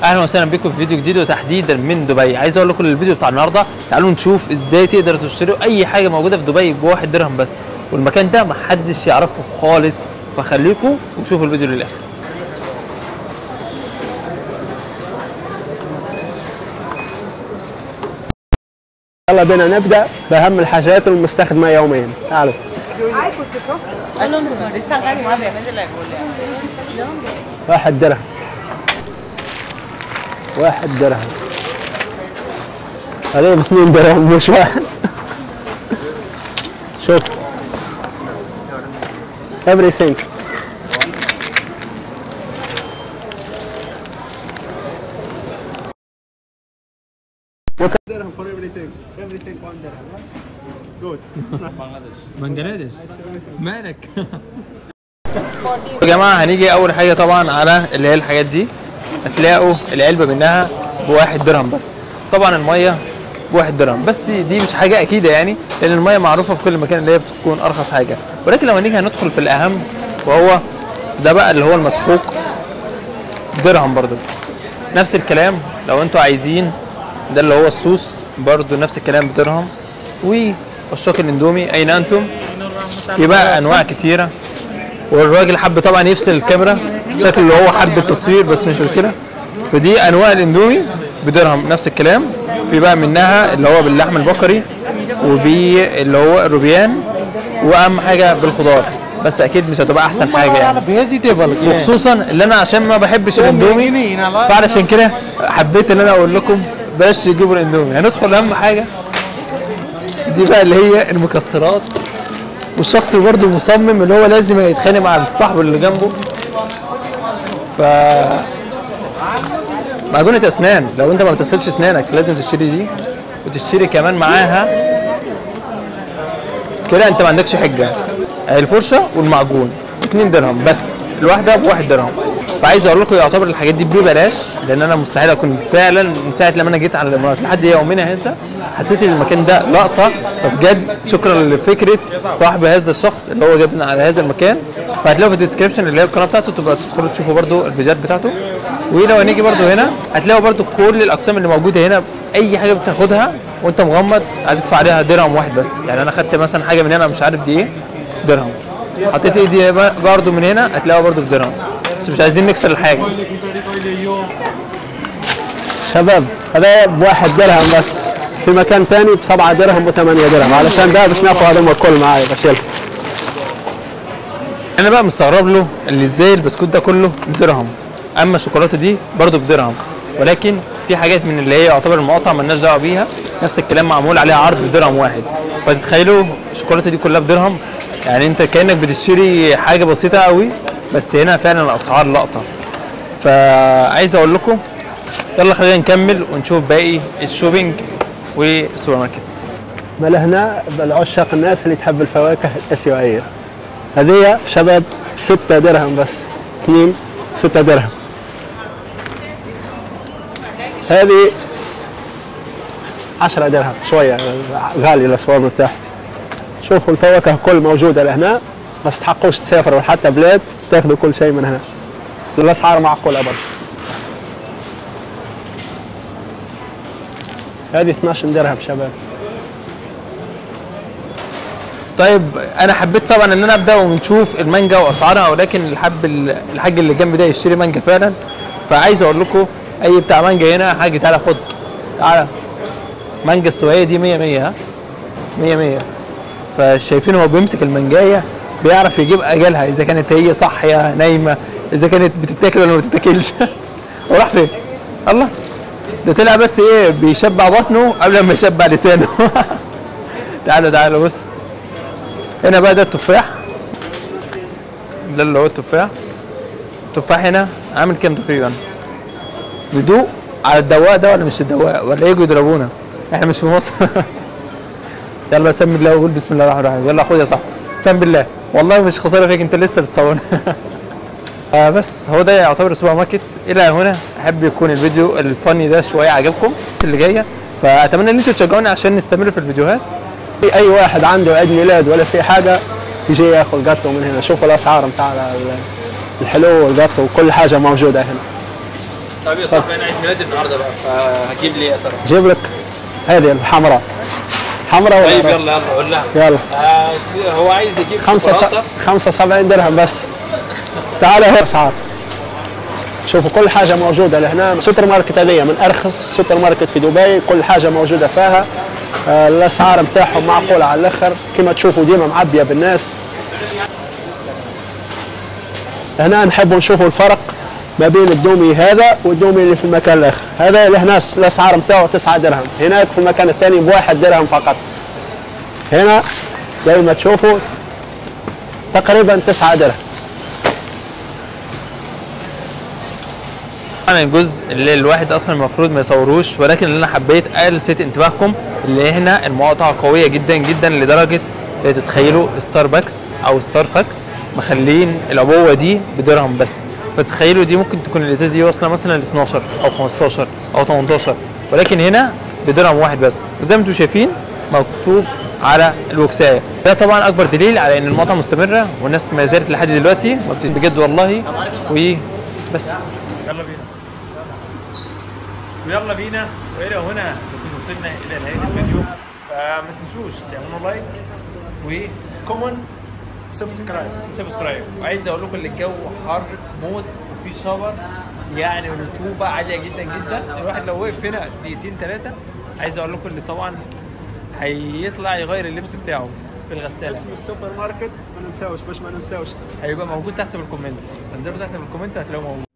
اهلا وسهلا بكم في فيديو جديد وتحديدا من دبي عايز اقول لكم الفيديو بتاع النهارده تعالوا نشوف ازاي تقدروا تشتروا اي حاجه موجوده في دبي بواحد درهم بس والمكان ده محدش يعرفه خالص فخليكم وشوفوا الفيديو للاخر يلا بينا نبدا باهم الحاجات المستخدمه يوميا تعالوا واحد درهم واحد درهم هذول اثنين درهم مش واحد شوف everything درهم for everything everything one درهم good بنجلاديش مالك يا جماعه هنيجي اول حاجه طبعا على اللي هي الحاجات دي هتلاقوا العلبه منها بواحد درهم بس طبعا الميه بواحد درهم بس دي مش حاجه اكيده يعني لان الميه معروفه في كل مكان اللي هي بتكون ارخص حاجه ولكن لو هنيجي هندخل في الاهم وهو ده بقى اللي هو المسحوق درهم برضو نفس الكلام لو انتوا عايزين ده اللي هو الصوص برضو نفس الكلام بدرهم وعشاق الاندومي اين انتم في بقى انواع كتيره والراجل حب طبعا يفصل الكاميرا شكل اللي هو حب التصوير بس مش مشكله فدي انواع الاندومي بدرهم نفس الكلام في بقى منها اللي هو باللحم البقري وبي اللي هو الروبيان واهم حاجه بالخضار بس اكيد مش هتبقى احسن حاجه يعني وخصوصا اللي انا عشان ما بحبش الاندومي فعلشان كده حبيت ان انا اقول لكم بلاش تجيبوا الاندومي هندخل اهم حاجه دي بقى اللي هي المكسرات والشخص برضه مصمم اللي هو لازم يتخانق مع صاحبه اللي جنبه ف معجونة اسنان لو انت ما بتغسلش اسنانك لازم تشتري دي وتشتري كمان معاها كده انت ما عندكش حجة الفرشة والمعجون 2 درهم بس الواحدة بواحد درهم فعايز اقول لكم يعتبر الحاجات دي ببلاش لان انا مستحيل اكون فعلا من ساعه لما انا جيت على الامارات لحد يومنا هذا حسيت ان المكان ده لقطه فبجد شكرا لفكره صاحب هذا الشخص اللي هو جابنا على هذا المكان فهتلاقوا في الديسكربشن اللي هي القناه بتاعته تبقى تدخلوا تشوفوا برده الفيديوهات بتاعته ولو هنيجي برده هنا هتلاقوا برده كل الاقسام اللي موجوده هنا اي حاجه بتاخدها وانت مغمض هتدفع عليها درهم واحد بس يعني انا خدت مثلا حاجه من هنا مش عارف دي ايه درهم حطيت ايدي برده من هنا هتلاقوها برده بدرهم بس مش عايزين نكسر الحاجه شباب هذا بواحد درهم بس في مكان ثاني بسبعة درهم وثمانية درهم علشان ده مش ناخذ هذول الكل معايا بشيل انا بقى مستغرب له اللي ازاي البسكوت ده كله بدرهم اما الشوكولاته دي برده بدرهم ولكن في حاجات من اللي هي يعتبر المقاطعه مالناش دعوه بيها نفس الكلام معمول عليها عرض بدرهم واحد فتتخيلوا الشوكولاته دي كلها بدرهم يعني انت كانك بتشتري حاجه بسيطه قوي بس هنا فعلا الاسعار لقطه فعايز اقول لكم يلا خلينا نكمل ونشوف باقي الشوبينج والسوبر ماركت ملهنا بالعشاق الناس اللي تحب الفواكه الاسيويه هذه شباب ستة درهم بس اثنين ستة درهم هذه عشرة درهم شوية غالي الأسعار مرتاح شوفوا الفواكه كل موجودة لهنا بس تحقوش تسافروا حتى بلاد تاخذوا كل شيء من هنا الأسعار معقولة برضه هذه 12 درهم شباب طيب انا حبيت طبعا ان انا ابدا ونشوف المانجا واسعارها ولكن الحب الحاج اللي جنبي ده يشتري مانجا فعلا فعايز اقول لكم اي بتاع مانجا هنا حاج تعالى خد تعالى مانجا استوائيه دي 100 100 ها 100 100 فشايفين هو بيمسك المانجايه بيعرف يجيب اجلها اذا كانت هي صاحيه نايمه اذا كانت بتتاكل ولا ما بتتاكلش هو راح فين؟ الله ده طلع بس ايه بيشبع بطنه قبل ما يشبع لسانه تعالوا تعالوا بص هنا بقى ده التفاح ده اللي هو التفاح التفاح هنا عامل كام تقريبا بيدوق على الدواء ده ولا مش الدواء ولا يجوا يضربونا احنا مش في مصر يلا سمي الله وقول بسم الله الرحمن الرحيم يلا خد يا صاحبي سم بالله والله مش خساره فيك انت لسه بتصور آه بس هو ده يعتبر السوبر ماركت الى هنا احب يكون الفيديو الفني ده شويه عجبكم اللي جايه فاتمنى ان انتوا تشجعوني عشان نستمر في الفيديوهات في اي واحد عنده عيد ميلاد ولا في حاجه يجي ياخذ جاتو من هنا شوفوا الاسعار بتاع الحلو والجاتو وكل حاجه موجوده هنا طب يا صاحبي انا عيد ميلادي النهارده بقى فهجيب لي ايه يا ترى؟ جيب لك هذه الحمراء حمراء طيب ولا يلا يلا قول لها يلا آه هو عايز يجيب خمسة س... شوكولاتة. 75 درهم بس تعال هنا اسعار شوفوا كل حاجة موجودة لهنا سوبر ماركت هذه من أرخص سوبر ماركت في دبي كل حاجة موجودة فيها آه، الأسعار بتاعهم معقولة على الآخر كما تشوفوا ديما معبية بالناس هنا نحب نشوفوا الفرق ما بين الدومي هذا والدومي اللي في المكان الآخر هذا لهنا الأسعار بتاعه 9 درهم هناك في المكان الثاني بواحد درهم فقط هنا زي ما تشوفوا تقريبا 9 درهم طبعا الجزء اللي الواحد اصلا المفروض ما يصوروش ولكن اللي انا حبيت الفت انتباهكم اللي هنا المقاطعه قويه جدا جدا لدرجه تتخيلوا ستاربكس او ستار فاكس مخلين العبوه دي بدرهم بس فتخيلوا دي ممكن تكون الازاز دي واصله مثلا ل 12 او 15 او 18 ولكن هنا بدرهم واحد بس وزي ما انتم شايفين مكتوب على الوكسايه ده طبعا اكبر دليل على ان المقاطعه مستمره والناس ما زالت لحد دلوقتي ما بت- بجد والله وبس يلا بينا ويلا بينا والى هنا نكون وصلنا الى نهايه الفيديو فما تنسوش تعملوا لايك و كومن سبسكرايب سبسكرايب وعايز اقول لكم ان الجو حر موت وفي شاور يعني رطوبه عاليه جدا جدا الواحد لو وقف هنا دقيقتين ثلاثه عايز اقول لكم ان طبعا هيطلع يغير اللبس بتاعه في الغساله السوبر ماركت ما ننساوش باش ما ننساوش هيبقى موجود تحت في الكومنت انزلوا تحت في الكومنت هتلاقوه موجود